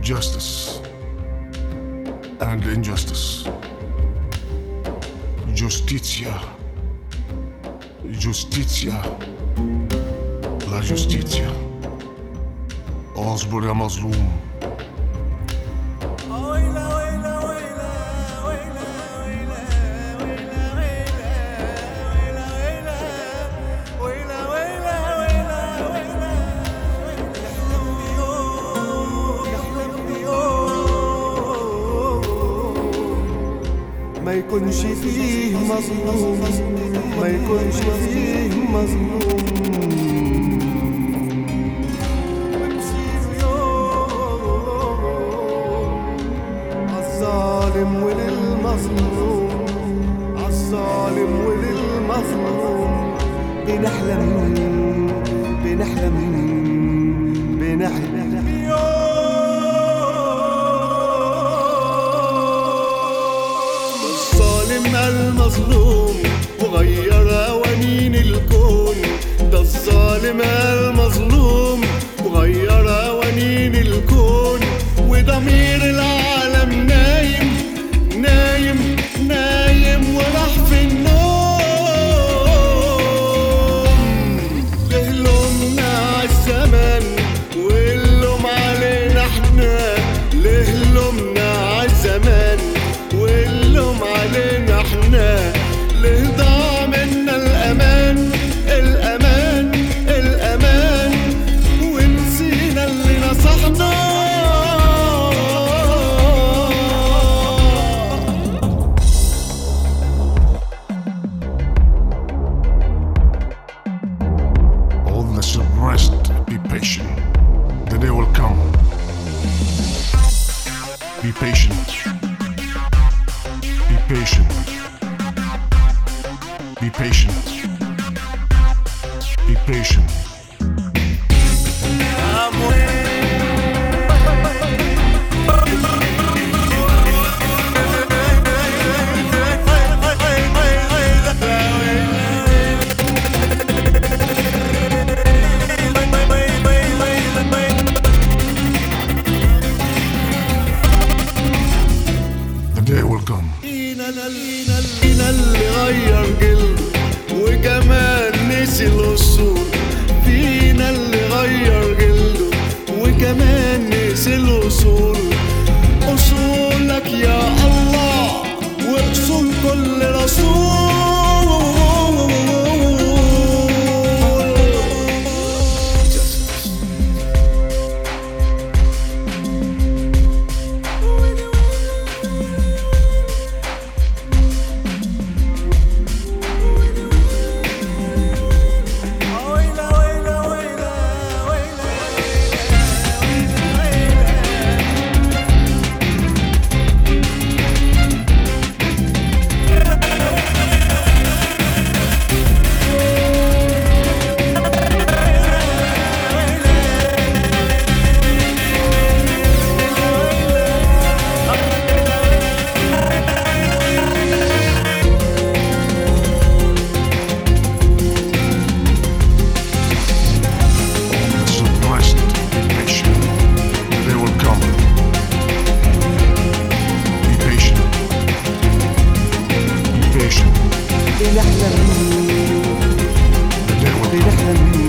justice and injustice. Justitia. Justitia. La justitia. اصبر يا مظلوم ما يكونش فيه مظلوم ما يكونش فيه مظلوم عالظالم وللمظلوم عالظالم وللمظلوم بنحلم بنحلم بنحلم الظالم المظلوم وغير قوانين الكون ده الظالم المظلوم وغير قوانين الكون وضمير العالم نايم نايم نايم وراح في النوم ليه لومنا عالزمن واللوم علينا احنا ليه لومنا عالزمن واللوم علينا احنا ليه ضاع منا الامان الامان الامان ونسينا اللي نصحنا All the suppressed, be patient. The day will come. Be patient. Be patient. Be patient. Be patient. The day will come. فينا فينا فينا اللي غير جلده وكمان نسي الاصول فينا اللي غير جلده وكمان نسي الاصول اصولك يا الله واصول كل رسول The suppressed, be patient. The day will come. Be patient. Be patient. بنحلم The day will come. بنحلم